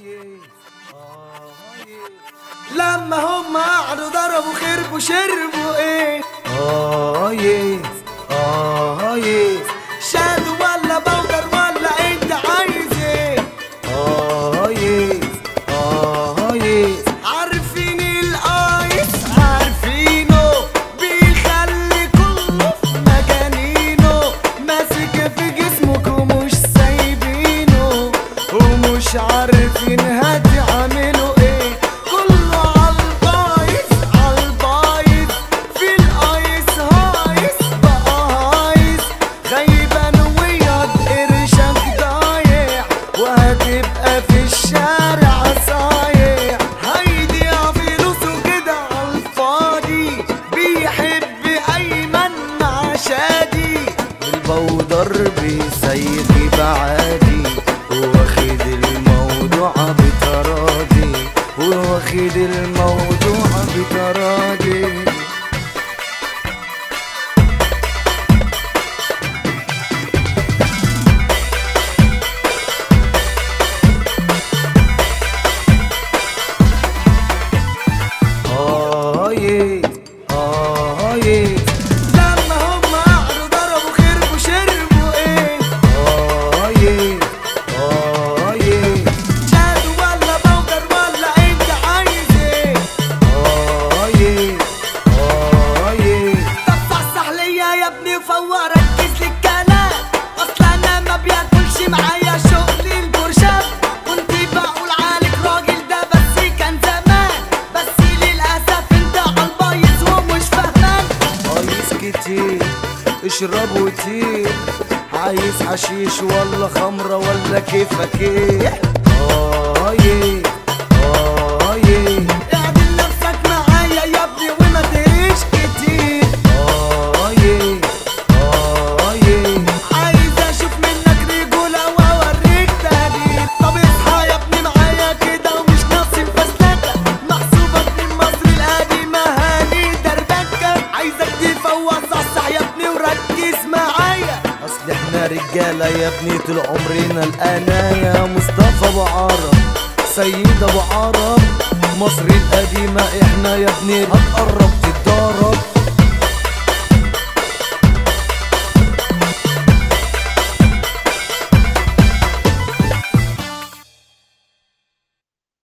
لما هم قعدوا ضربوا خربوا شربوا ايه اه يس اه يس شادو ولا بودر ولا انت عايز ايه اه يس اه يس عارفين الايس عارفينه بيخلي كله في مجانينه ماسك في جسمك ومش سايبينه ومش عارفين هتعملوا ايه كله عالبايظ عالبايظ في الايس هايس بقى هايس غيبان وياض قرشك ضايع وهتبقى في الشارع صايع هيضيع فلوسه كده عالفاضي بيحب ايمن مع شادي البودر بيسيخي بعادي واخد الموضوع بتراضي واخد الموضوع بتراضي آه يه آه يه لما هم قعدوا ضربوا خربوا شربوا ايه آه يه آه يه شادو ولا بودر ولا انت عايز ايه آه يه آه يه طب صحصح ليا يا ابني وفوق ركز للكلام اصل انا ما بياكلش معايا شغل البرشام كنت بقول عليك راجل ده بس كان زمان بس للاسف انت عالبايظ ومش فاهمان بايظ كتير اشرب وطير عايز حشيش ولا خمرة ولا كيفك ايه اه يه اه يه اعدل نفسك معايا يا ابني وما تهريش كتير اه يه اه يه عايز اشوف منك رجولة واوريك تهديد طب اصحى يا ابني معايا كده ومش ناقصين فسلكة محسوبك من مصر القديمة هاني دربكة عايزك تفوق صحصح يا ابني وركز معايا اصل احنا رجالة يا ابني طول عمرنا الانايا مصطفى ابو عرب سيد ابو عرب مصر القديمة احنا يا ابني هتقرب